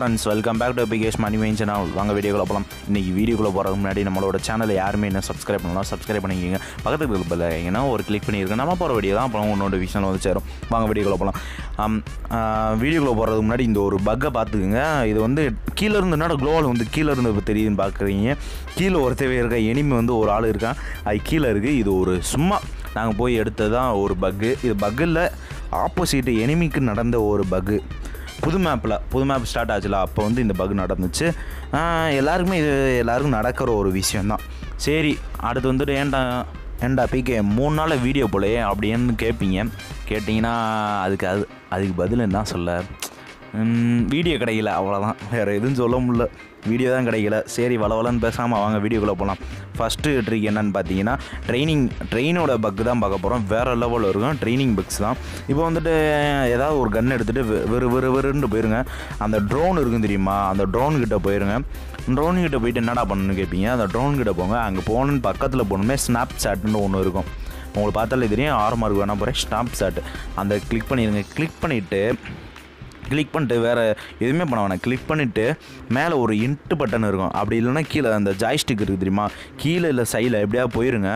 friends welcome back to Bikesh Mani main channel வாங்க வீடியோக்குள்ள போகலாம் இன்றைக்கி வீடியோக்குள்ள போகிறதுக்கு முன்னாடி நம்மளோட சேனலை யாருமே என்ன சப்ஸ்கிரைப் பண்ணலாம் சப்ஸ்கிரைப் பண்ணிக்கிங்க பக்கத்துக்கு இருப்பில் ஏன்னா ஒரு கிளிக் பண்ணியிருக்கேன் நம்ம போகிற வீடியோ தான் அப்புறம் உன்னோட விஷயம் வந்து சேரும் வாங்க வீடியோக்குள்ள போகலாம் வீடியோக்குள்ள போகிறதுக்கு முன்னாடி இந்த ஒரு பக்கை பார்த்துக்குங்க இது வந்து கீழே இருந்து என்னடா க்ளோவில் வந்து கீழே இருந்து இப்போ தெரியுதுன்னு பார்க்குறீங்க கீழே ஒருத்தவே இருக்க எனிமி வந்து ஒரு ஆள் இருக்கான் அது கீழே இருக்குது இது ஒரு சும்மா நாங்கள் போய் எடுத்தது தான் ஒரு பக்கு இது பக்கு இல்லை ஆப்போசிட் எனிமிக்கு நடந்த ஒரு பக்கு புது மேப்பில் புது மேப் ஸ்டார்ட் ஆச்சுல அப்போ வந்து இந்த பக் நடந்துச்சு ஆஹ் எல்லாருக்குமே இது எல்லாருக்கும் நடக்கிற ஒரு விஷயந்தான் சரி அடுத்து வந்துட்டு ஏன்டா ஏன்டா பிகே மூணு நாள் வீடியோ போலையே அப்படின்னு கேட்பீங்க கேட்டிங்கன்னா அதுக்கு அது அதுக்கு பதில் என்ன சொல்ல வீடியோ கிடைக்கல அவ்வளோதான் வேறு எதுவும் சொல்ல முடியல வீடியோ தான் கிடைக்கல சரி வளவலன்னு பேசாமல் வாங்க வீடியோக்குள்ளே போகலாம் ஃபஸ்ட்டு ட்ரிக் என்னன்னு பார்த்தீங்கன்னா ட்ரைனிங் ட்ரெயினோட பக் தான் பார்க்க போகிறோம் வேறு லெவலில் இருக்கும் ட்ரைனிங் பக்ஸ் தான் இப்போ வந்துட்டு ஏதாவது ஒரு கன் எடுத்துகிட்டு வெறு வெறு வெறுன்னு போயிருங்க அந்த ட்ரோன் இருக்கும் தெரியுமா அந்த ட்ரோன் கிட்ட போயிருங்க ட்ரோன் கிட்ட போயிட்டு என்னடா பண்ணணும்னு கேட்பீங்க அந்த ட்ரோன் கிட்ட போங்க அங்கே போகணுன்னு பக்கத்தில் போகணுமே ஸ்னாப் சாட்னு ஒன்று இருக்கும் உங்களுக்கு பார்த்தாலே தெரியும் ஆறு மார்க் வேணால் போகிறேன் ஸ்னாப் சாட் அந்த கிளிக் பண்ணிடுங்க கிளிக் பண்ணிவிட்டு கிளிக் பண்ணிட்டு வேறு எதுவுமே பண்ண வேணாம் கிளிக் பண்ணிவிட்டு மேலே ஒரு இன்ட்டு பட்டன் இருக்கும் அப்படி இல்லைன்னா கீழே அந்த ஜாய்ஸ்டிக் இருக்குது தெரியுமா கீழே இல்லை சைடில் எப்படியாவது போயிருங்க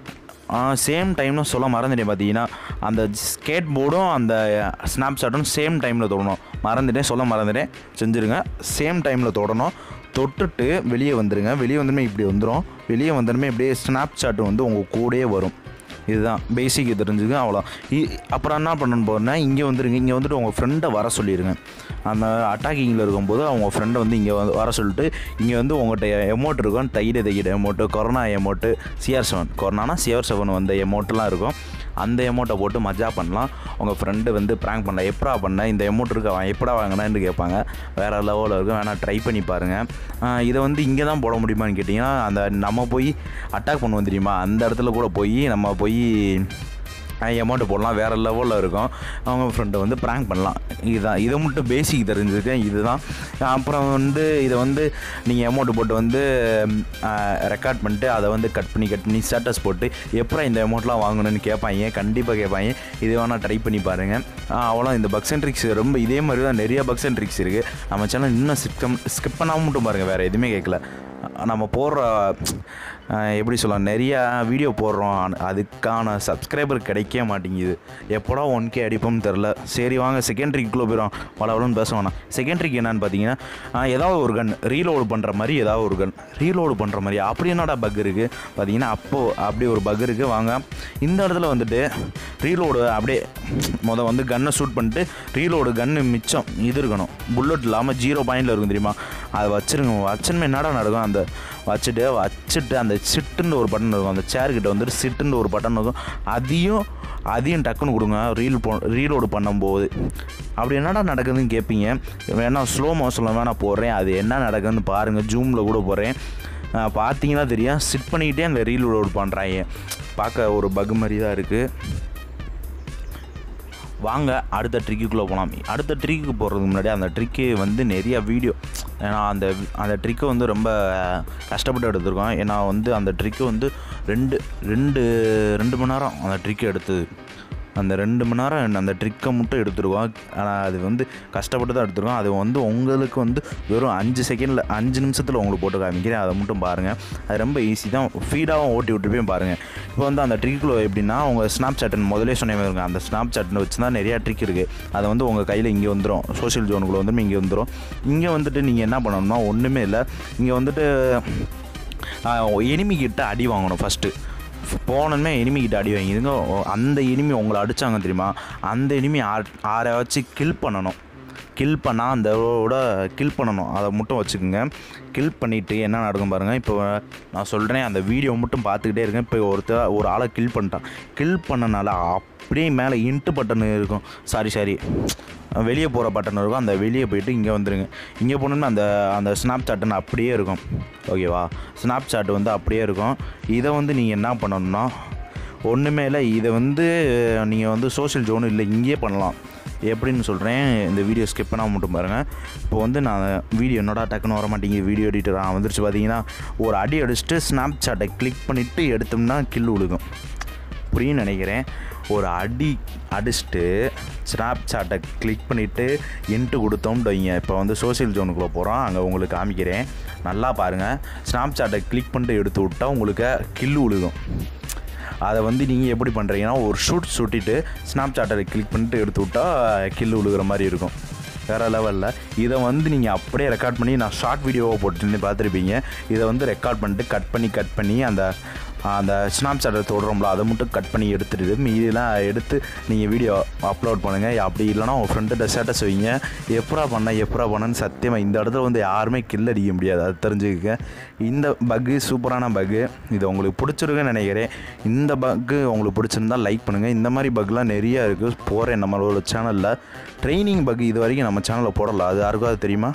சேம் டைம்னு சொல்ல மறந்துட்டேன் பார்த்தீங்கன்னா அந்த ஸ்கேட் போர்டும் அந்த ஸ்னாப் ஷாட்டும் சேம் டைமில் தொடணும் மறந்துட்டேன் சொல்ல மறந்துட்டேன் செஞ்சுருங்க சேம் டைமில் தொடணும் தொட்டுட்டு வெளியே வந்துடுங்க வெளியே வந்துமே இப்படி வந்துடும் வெளியே வந்துடுமே இப்படியே ஸ்னாப் ஷாட் வந்து உங்கள் கூடயே வரும் இதுதான் பேசிக் தெரிஞ்சுக்க அவ்வளோ இ- அப்புறம் என்ன பண்ணணும்னு போகிறேன்னா இங்கே வந்துருங்க இங்கே வந்துட்டு உங்கள் ஃப்ரெண்டை வர சொல்லிடுங்க அந்த அட்டாக்கிங்கில் இருக்கும்போது அவங்க ஃப்ரெண்டை வந்து இங்கே வந்து வர சொல்லிட்டு இங்கே வந்து உங்கள்கிட்ட எமௌண்ட் இருக்கும் தையிட தையிட amount corona amount CR seven கொரோனானா சிஆர் செவன் வந்த எமௌண்ட்லாம் இருக்கும் அந்த எமௌண்ட்டை போட்டு மஜா பண்ணலாம் உங்கள் ஃப்ரெண்டு வந்து ப்ராங்க் பண்ண எப்படா பண்ண இந்த எமௌண்ட் இருக்கு அவன் எப்படா வாங்கினான்னு கேட்பாங்க வேறு லெவலில் இருக்கும் வேணால் ட்ரை பண்ணி பாருங்கள் ஆஹ் இதை வந்து இங்கே தான் போட முடியுமான்னு கேட்டிங்கன்னா அந்த நம்ம போய் அட்டாக் பண்ணுவோம் தெரியுமா அந்த இடத்துல கூட போய் நம்ம போய் அமௌண்ட்டு போடலாம் வேறு லெவலில் இருக்கும் அவங்க ஃப்ரெண்டை வந்து ப்ராங்க் பண்ணலாம் இதுதான் இதை மட்டும் பேசிக் தெரிஞ்சிருக்கேன் இதுதான் அப்புறம் வந்து இதை வந்து நீங்கள் அமௌண்ட் போட்டு வந்து ரெக்கார்ட் பண்ணிட்டு அதை வந்து கட் பண்ணி கட் பண்ணி ஸ்டேட்டஸ் போட்டு எப்போ இந்த அமௌண்ட்லாம் வாங்கணும்னு கேட்பாங்க கண்டிப்பாக கேட்பாங்க இது வேணால் ட்ரை பண்ணி பாருங்கள் அவ்வளோ இந்த பக்ஸ் அண்ட் ட்ரிக்ஸ் ரொம்ப இதே மாதிரி தான் நிறைய பக்ஸ் அண்ட் ட்ரிக்ஸ் இருக்குது நம்ம சேனல் இன்னும் ஸ்கிப் ஸ்கிப் பண்ணாமல் மட்டும் பாருங்கள் வேறு எதுவுமே கேட்கல நம்ம போடுற அஹ், எப்படி சொல்லலாம் நிறையா வீடியோ போடுறோம் ஆனா அதுக்கான சப்ஸ்கிரைபர் கிடைக்க மாட்டேங்குது எப்போடா ஒன் கே அடிப்போம்னு தெரில சரி வாங்க செகண்ட்ரிக்குள்ளே போயிடும் வளவலன்னு பேச வேணாம் செகண்ட்ரிக்கு என்னன்னு பார்த்தீங்கன்னா அஹ், ஏதாவது ஒரு கன் ரீலோடு பண்ணுற மாதிரி ஏதாவது ஒரு கன் ரீலோடு பண்ணுற மாதிரி அப்படி என்னடா பக் இருக்குது பார்த்தீங்கன்னா அப்போது அப்படி ஒரு பக் இருக்குது வாங்க இந்த இடத்துல வந்துட்டு ரீலோடு அப்படியே முத வந்து கன்னை ஷூட் பண்ணிட்டு ரீலோடு கன்று மிச்சம் இது இருக்கணும் புல்லட் இல்லாமல் ஜீரோ பாயிண்டில் இருக்கும் தெரியுமா அதை வச்சிருங்க வச்சனுமே என்னடா நடக்கும் அந்த வச்சுட்டு வச்சுட்டு அந்த சிட்டுன்னு ஒரு பட்டன் இருக்கும் அந்த சேர் கிட்ட வந்துட்டு சிட்டுன்னு ஒரு பட்டன் இருக்கும் அதையும் அதையும் டக்குன்னு கொடுங்க ரீல் போ ரீலோடு பண்ணும்போது அப்படி என்னடா நடக்குதுன்னு கேட்பீங்க வேணா ஸ்லோ மோஷனில் வேணா போடுறேன் அது என்ன நடக்குதுன்னு பாருங்கள் ஜூமில் கூட போடுறேன் ஆஹ் பார்த்தீங்கன்னா தெரியும் சிட் பண்ணிக்கிட்டே அந்த ரீல் லோட் பண்ணுறாங்க பார்க்க ஒரு பக் மாதிரி தான் இருக்குது வாங்க அடுத்த ட்ரிக்குள்ளே போகலாம் அடுத்த ட்ரிக்கு போகிறதுக்கு முன்னாடி அந்த ட்ரிக்கு வந்து நிறைய வீடியோ ஏன்னா அந்த அந்த ட்ரிக்கை வந்து ரொம்ப கஷ்டப்பட்டு எடுத்திருக்கோம் ஏன்னா வந்து அந்த ட்ரிக்கு வந்து ரெண்டு ரெண்டு ரெண்டு மணி நேரம் அந்த ட்ரிக்கு எடுத்தது அந்த ரெண்டு மணி நேரம் அந்த ட்ரிக்கை மட்டும் எடுத்துருக்கோம் ஆனால் அது வந்து கஷ்டப்பட்டு தான் எடுத்துருக்கோம் அது வந்து உங்களுக்கு வந்து வெறும் அஞ்சு செகண்டில் அஞ்சு நிமிஷத்தில் உங்களுக்கு போட்டு காமிக்கிறேன் அதை மட்டும் பாருங்கள் அது ரொம்ப ஈஸி தான் ஃபீடாகவும் ஓட்டி விட்டு போய் பாருங்கள் இப்போ வந்து அந்த ட்ரிக்கில் எப்படின்னா உங்கள் ஸ்னாப் சாட்டன் முதலே சொன்ன மாதிரி இருக்கும் அந்த ஸ்னாப் சாட்டன் வச்சு தான் நிறையா ட்ரிக் இருக்குது அதை வந்து உங்கள் கையில் இங்கே வந்துடும் சோஷியல் ஜோனுக்குள்ளே வந்துடும் இங்கே வந்துடும் இங்கே வந்துட்டு நீங்கள் என்ன பண்ணணும்னா ஒன்றுமே இல்லை இங்கே வந்துட்டு எனிமி கிட்ட அடி வாங்கணும் ஃபஸ்ட்டு போனோமே எனிமி கிட்ட அடி வாங்கிடுங்க ஓ, அந்த எனிமி உங்களை அடித்தாங்க தெரியுமா அந்த எனிமி ஆரை வச்சு கில் பண்ணணும் கில் பண்ணால் அந்த ஓட கில் பண்ணணும் அதை மட்டும் வச்சுக்கோங்க கில் பண்ணிவிட்டு என்ன நடக்கும் பாருங்கள் இப்போ நான் சொல்கிறேன் அந்த வீடியோ மட்டும் பார்த்துக்கிட்டே இருக்கேன் இப்போ ஒருத்தர் ஒரு ஆளை கில் பண்ணிட்டான் கில் பண்ணனால அப்படியே மேலே இன்ட்டு பட்டன் இருக்கும் சாரி சாரி வெளியே போகிற பட்டன் இருக்கும் அந்த வெளியே போயிட்டு இங்கே வந்துருங்க இங்கே போனோம்னா அந்த அந்த ஸ்னாப் சாட்டன் அப்படியே இருக்கும் ஓகேவா ஸ்னாப் சாட் வந்து அப்படியே இருக்கும் இதை வந்து நீங்கள் என்ன பண்ணணும்னா ஒன்றுமே இல்லை இதை வந்து நீங்கள் வந்து சோஷியல் ஜோன் இல்லை இங்கேயே பண்ணலாம் எப்படின்னு சொல்கிறேன் இந்த வீடியோ ஸ்கிப் பண்ணாமல் மட்டும் பாருங்கள் இப்போ வந்து நான் வீடியோ என்னோட டக்குன்னு வர மாட்டேங்குது வீடியோ எடிட்டர் வந்துருச்சு பார்த்தீங்கன்னா ஒரு அடி அடிச்சுட்டு ஸ்னாப் சாட்டை கிளிக் பண்ணிவிட்டு எடுத்தோம்னா கில் விழுகும் புரியும் நினைக்கிறேன் ஒரு அடி அடிச்சுட்டு ஸ்னாப் சாட்டை கிளிக் பண்ணிவிட்டு இன்ட்டு கொடுத்தோம்னு வைங்க இப்போ வந்து சோஷியல் ஜோனுக்குள்ளே போகிறோம் அங்கே உங்களுக்கு காமிக்கிறேன் நல்லா பாருங்கள் ஸ்னாப் சாட்டை கிளிக் பண்ணிட்டு எடுத்து விட்டால் உங்களுக்கு கில்லு விழுகும் அதை வந்து நீங்கள் எப்படி பண்ணுறீங்கன்னா ஒரு ஷூட் சுட்டிட்டு ஸ்னாப் சாட்டை கிளிக் பண்ணிட்டு எடுத்து விட்டால் கில்லு விழுகிற மாதிரி இருக்கும் வேறு லெவலில் இதை வந்து நீங்கள் அப்படியே ரெக்கார்ட் பண்ணி நான் ஷார்ட் வீடியோவை போட்டுன்னு பார்த்துருப்பீங்க இதை வந்து ரெக்கார்ட் பண்ணிட்டு கட் பண்ணி கட் பண்ணி அந்த அந்த ஸ்னாப் சாட்டை தொடுறோம்ல அதை மட்டும் கட் பண்ணி எடுத்துட்டு மீதியெல்லாம் எடுத்து நீங்கள் வீடியோ அப்லோட் பண்ணுங்கள் அப்படி இல்லைனா உங்கள் ஃப்ரெண்ட்டு ஸ்டேட்டஸ் வைங்க எப்பரா பண்ண எப்பரா பண்ணன்னு சத்தியமாக இந்த இடத்துல வந்து யாருமே கில் அடிக்க முடியாது அது தெரிஞ்சுக்க இந்த பக்கு சூப்பரான பக்கு இது உங்களுக்கு பிடிச்சிருக்குன்னு நினைக்கிறேன் இந்த பக்கு உங்களுக்கு பிடிச்சிருந்தா லைக் பண்ணுங்கள் இந்த மாதிரி பக்லாம் நிறையா இருக்குது போகிறேன் நம்மளோட சேனலில் ட்ரைனிங் பக் இது வரைக்கும் நம்ம சேனலில் போடல அது யாருக்கும் அது தெரியுமா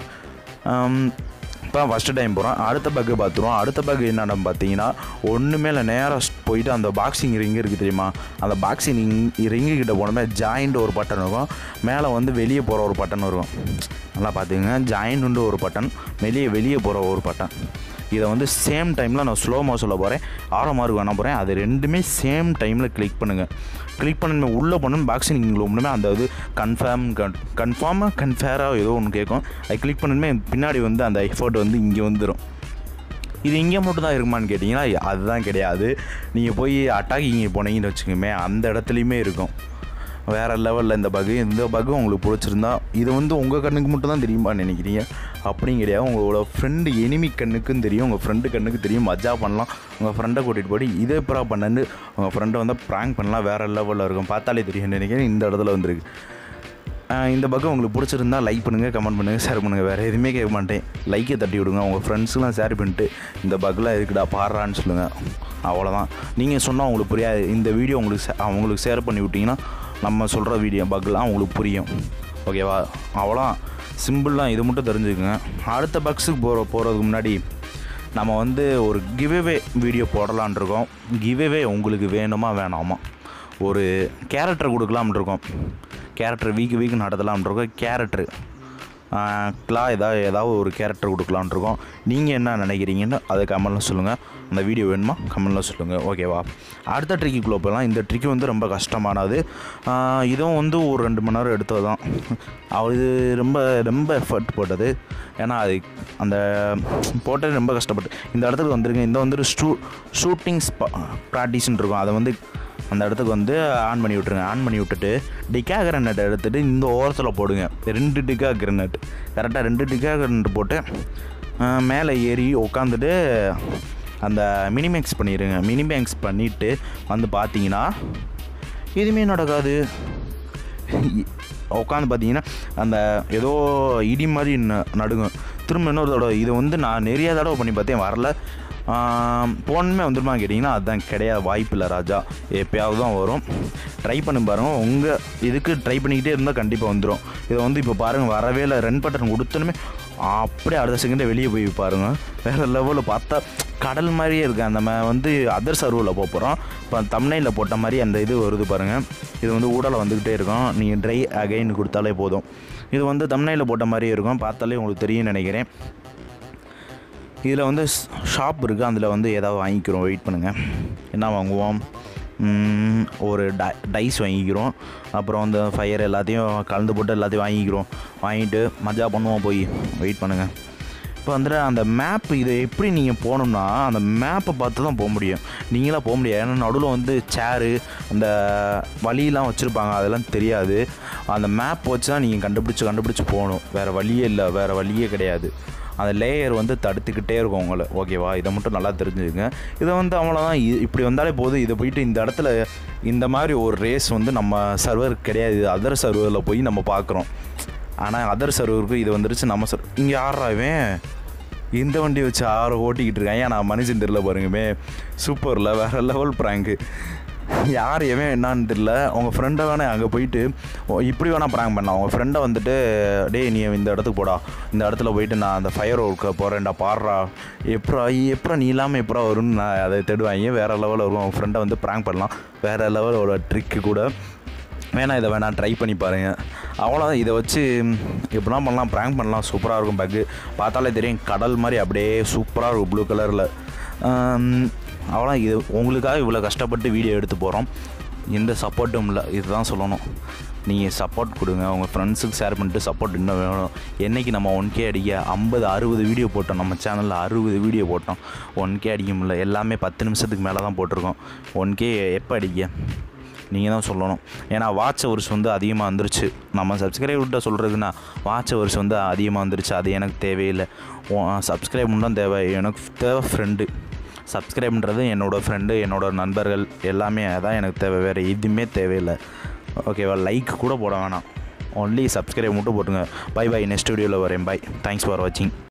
இப்போ ஃபஸ்ட்டு டைம் போகிறோம் அடுத்த பக்கு பார்த்துருவோம் அடுத்த பக்கு என்னென்னு பார்த்தீங்கன்னா ஒன்றுமே இல்லை நேராக போயிட்டு அந்த பாக்ஸிங் ரிங் இருக்குது தெரியுமா அந்த பாக்ஸிங் ரிங் ரிங்கு கிட்ட போனோமே ஜாயிண்ட் ஒரு பட்டன் இருக்கும் மேலே வந்து வெளியே போகிற ஒரு பட்டன் இருக்கும் நல்லா பார்த்துக்கங்க ஜாயிண்ட் ஒரு பட்டன் வெளியே வெளியே போகிற ஒரு பட்டன் இதை வந்து சேம் டைமில் நான் ஸ்லோ மோஷனில் போகிறேன் ஆரமாக பண்ண போகிறேன் அது ரெண்டுமே சேம் டைமில் கிளிக் பண்ணுங்கள் கிளிக் பண்ணி உள்ளே பண்ணணும் பாக்ஸிங் ஒன்றுமே அந்த இது கன்ஃபார்ம் கன் கன்ஃபார்மாக கன்ஃபேராக ஏதோ ஒன்று கேட்கும் அது கிளிக் பண்ணணுமே பின்னாடி வந்து அந்த எஃபோர்ட் வந்து இங்கே வந்துடும் இது இங்கே மட்டும் தான் இருக்குமான்னு கேட்டிங்கன்னா அதுதான் கிடையாது நீங்கள் போய் அட்டாக்கிங் போனீங்கன்னு வச்சுக்கோமே அந்த இடத்துலையுமே இருக்கும் வேறு லெவலில் இந்த பகு இந்த பகு உங்களுக்கு பிடிச்சிருந்தா இது வந்து உங்கள் கண்ணுக்கு மட்டும் தான் தெரியுமான்னு நினைக்கிறீங்க அப்படியும் கிடையாது உங்களோட ஃப்ரெண்டு எனிமி கண்ணுக்கும் தெரியும் உங்கள் ஃப்ரெண்டு கண்ணுக்கு தெரியும் மஜா பண்ணலாம் உங்கள் ஃப்ரெண்டை கூட்டிகிட்டு போய் இதே ப்ரா பண்ணு உங்கள் ஃப்ரெண்டை வந்து ப்ராங்க் பண்ணலாம் வேறு லெவலில் இருக்கும் பார்த்தாலே தெரியும் நினைக்கிறேன் இந்த இடத்துல வந்துருக்கு இந்த பக்கம் உங்களுக்கு பிடிச்சிருந்தா லைக் பண்ணுங்கள் கமெண்ட் பண்ணுங்கள் ஷேர் பண்ணுங்கள் வேறு எதுவுமே கேட்க மாட்டேன் லைக்கை தட்டி விடுங்க உங்கள் ஃப்ரெண்ட்ஸுலாம் ஷேர் பண்ணிட்டு இந்த பக்கெலாம் இருக்குடா பாடுறான்னு சொல்லுங்கள் அவ்வளோதான் நீங்கள் சொன்னால் உங்களுக்கு புரியாது இந்த வீடியோ உங்களுக்கு அவங்களுக்கு ஷேர் பண்ணி விட்டிங்கன்னா நம்ம சொல்கிற வீடியோ பக்லாம் உங்களுக்கு புரியும் ஓகேவா அவ்வளோ சிம்பிள்லாம் இது மட்டும் தெரிஞ்சுக்கோங்க அடுத்த பக்ஸுக்கு போகிற போகிறதுக்கு முன்னாடி நம்ம வந்து ஒரு கிவ்அவே வீடியோ போடலான் இருக்கோம் கிவ்அவே உங்களுக்கு வேணுமா வேணாமா ஒரு கேரக்டர் கொடுக்கலாம்னு இருக்கோம் கேரக்டர் வீக் வீக் நடத்தலாம்னு இருக்கோம் கேரக்டர் கிளா ஏதாவது ஏதாவது ஒரு கேரக்டர் கொடுக்கலான் இருக்கோம் நீங்கள் என்ன நினைக்கிறீங்கன்னு அதை கமெண்ட்டில் சொல்லுங்கள் அந்த வீடியோ வேணுமா கமெண்ட்டில் சொல்லுங்கள் ஓகேவா அடுத்த ட்ரிக்குள்ளே போகலாம் இந்த ட்ரிக்கு வந்து ரொம்ப கஷ்டமானது இதுவும் வந்து ஒரு ரெண்டு மணி நேரம் எடுத்தது தான் அது ரொம்ப ரொம்ப எஃபர்ட் போட்டது ஏன்னா அது அந்த போட்டது ரொம்ப கஷ்டப்பட்டு இந்த இடத்துக்கு வந்துருங்க இந்த வந்து ஷூ ஷூட்டிங் ஸ்பா ப்ராக்டிஸ்ன்னு இருக்கும் அதை வந்து அந்த இடத்துக்கு வந்து ஆன் பண்ணி விட்ருங்க ஆன் பண்ணி விட்டுட்டு டிக்கா கிரனட் எடுத்துகிட்டு இந்த ஓரத்தில் போடுங்க ரெண்டு டிக்கா கிரனட் கரெக்டாக ரெண்டு டிக்கா கிரனட் போட்டு மேலே ஏறி உட்காந்துட்டு அந்த மினிமேக்ஸ் பண்ணிடுங்க மினிமேக்ஸ் பண்ணிவிட்டு வந்து பார்த்தீங்கன்னா எதுவுமே நடக்காது உட்காந்து பார்த்தீங்கன்னா அந்த ஏதோ இடி மாதிரி ந நடுங்கும் திரும்ப இன்னொரு தடவை இதை வந்து நான் நிறைய தடவை பண்ணி பார்த்தேன் வரல போனுமே வந்துருமா கேட்டிங்கன்னா அதுதான் கிடையாது வாய்ப்பு இல்லை ராஜா எப்பயாவது தான் வரும் ட்ரை பண்ணி பாருங்கள் உங்கள் இதுக்கு ட்ரை பண்ணிக்கிட்டே இருந்தால் கண்டிப்பாக வந்துடும் இதை வந்து இப்போ பாருங்கள் வரவே இல்லை ரன் பட்டன் கொடுத்தனுமே அப்படியே அடுத்த செகண்டே வெளியே போய் பாருங்கள் வேறு லெவலில் பார்த்தா கடல் மாதிரியே இருக்குது அந்த வந்து அதர் சர்வில் போக போகிறோம் இப்போ தமிழ்நில போட்ட மாதிரி அந்த இது வருது பாருங்கள் இது வந்து ஊடலை வந்துக்கிட்டே இருக்கும் நீங்கள் ட்ரை அகைன் கொடுத்தாலே போதும் இது வந்து தமிழ்நில போட்ட மாதிரியே இருக்கும் பார்த்தாலே உங்களுக்கு தெரியும் நினைக்கிறேன் இதில் வந்து ஷாப் இருக்குது அதில் வந்து ஏதாவது வாங்கிக்கிறோம் வெயிட் பண்ணுங்கள் என்ன வாங்குவோம் ஒரு டை டைஸ் வாங்கிக்கிறோம் அப்புறம் அந்த ஃபயர் எல்லாத்தையும் கலந்து போட்டு எல்லாத்தையும் வாங்கிக்கிறோம் வாங்கிட்டு மஜா பண்ணுவோம் போய் வெயிட் பண்ணுங்கள் இப்போ வந்துட்டு அந்த மேப் இதை எப்படி நீங்கள் போகணும்னா அந்த மேப்பை பார்த்து தான் போக முடியும் நீங்களாம் போக முடியாது ஏன்னா நடுவில் வந்து சேரு அந்த வழியெலாம் வச்சுருப்பாங்க அதெல்லாம் தெரியாது அந்த மேப் வச்சு தான் நீங்கள் கண்டுபிடிச்சி கண்டுபிடிச்சி போகணும் வேறு வழியே இல்லை வேறு வழியே கிடையாது அந்த லேயர் வந்து தடுத்துக்கிட்டே இருக்கும் உங்களை ஓகேவா இதை மட்டும் நல்லா தெரிஞ்சுக்கங்க இதை வந்து அவ்வளோதான் இப்படி வந்தாலே போதும் இதை போயிட்டு இந்த இடத்துல இந்த மாதிரி ஒரு ரேஸ் வந்து நம்ம சர்வர் கிடையாது இது அதர் சர்வரில் போய் நம்ம பார்க்குறோம் ஆனால் அதர் சர்வருக்கு இது வந்துருச்சு நம்ம சர்வ் இங்கே ஆடுறாவேன் இந்த வண்டி வச்சு ஆறு ஓட்டிக்கிட்டு இருக்கேன் ஏன் நான் மனுஷன் தெரில பாருங்கமே சூப்பரில் வேறு லெவல் ப்ராங்கு யார் எவன் என்னான்னு தெரில உங்கள் ஃப்ரெண்டை வேணால் அங்கே போயிட்டு இப்படி வேணால் ப்ராங்க் பண்ணலாம் உங்கள் ஃப்ரெண்டை வந்துட்டு டேய் நீ இந்த இடத்துக்கு போடா இந்த இடத்துல போயிட்டு நான் அந்த ஃபயர் ஒர்க்கை போகிறேன்டா பாடுறா எப்பரா எப்பரா நீ இல்லாமல் எப்பரா வரும்னு நான் அதை தேடுவாங்க வேறு லெவலில் வரும் உங்கள் ஃப்ரெண்டை வந்து ப்ராங்க் பண்ணலாம் வேறு லெவலோட ட்ரிக்கு கூட வேணாம் இதை வேணாம் ட்ரை பண்ணி பாருங்கள் அவ்வளோதான் இதை வச்சு எப்படிலாம் பண்ணலாம் ப்ராங்க் பண்ணலாம் சூப்பராக இருக்கும் பேக்கு பார்த்தாலே தெரியும் கடல் மாதிரி அப்படியே சூப்பராக இருக்கும் ப்ளூ கலரில் அவ்வளோ இது உங்களுக்காக இவ்வளோ கஷ்டப்பட்டு வீடியோ எடுத்து போகிறோம் எந்த சப்போர்ட்டும் இல்லை இதுதான் சொல்லணும் நீங்கள் சப்போர்ட் கொடுங்க உங்கள் ஃப்ரெண்ட்ஸுக்கு ஷேர் பண்ணிட்டு சப்போர்ட் இன்னும் வேணும் என்றைக்கு நம்ம ஒன் கே அடிக்க ஐம்பது அறுபது வீடியோ போட்டோம் நம்ம சேனலில் அறுபது வீடியோ போட்டோம் ஒன் கே அடிக்க முடியல எல்லாமே பத்து நிமிஷத்துக்கு மேலே தான் போட்டிருக்கோம் ஒன் கே எப்போ அடிக்க நீங்கள் தான் சொல்லணும் ஏன்னா வாட்ச் ஹவர்ஸ் வந்து அதிகமாக வந்துருச்சு நம்ம சப்ஸ்கிரைபர்கிட்ட சொல்கிறதுனா வாட்ச் ஹவர்ஸ் வந்து அதிகமாக வந்துருச்சு அது எனக்கு தேவையில்லை சப்ஸ்கிரைப் தான் தேவை எனக்கு தேவை ஃப்ரெண்டு சப்ஸ்கிரைப்ன்றது என்னோடய ஃப்ரெண்டு என்னோடய நண்பர்கள் எல்லாமே அதான் எனக்கு தேவை வேறு எதுவுமே தேவையில்லை ஓகேவா லைக் கூட போட வேணாம் ஒன்லி சப்ஸ்கிரைப் மட்டும் போட்டுங்க பை பை நெக்ஸ்ட் வீடியோவில் வரேன் பை தேங்க்ஸ் ஃபார் வாட்சிங்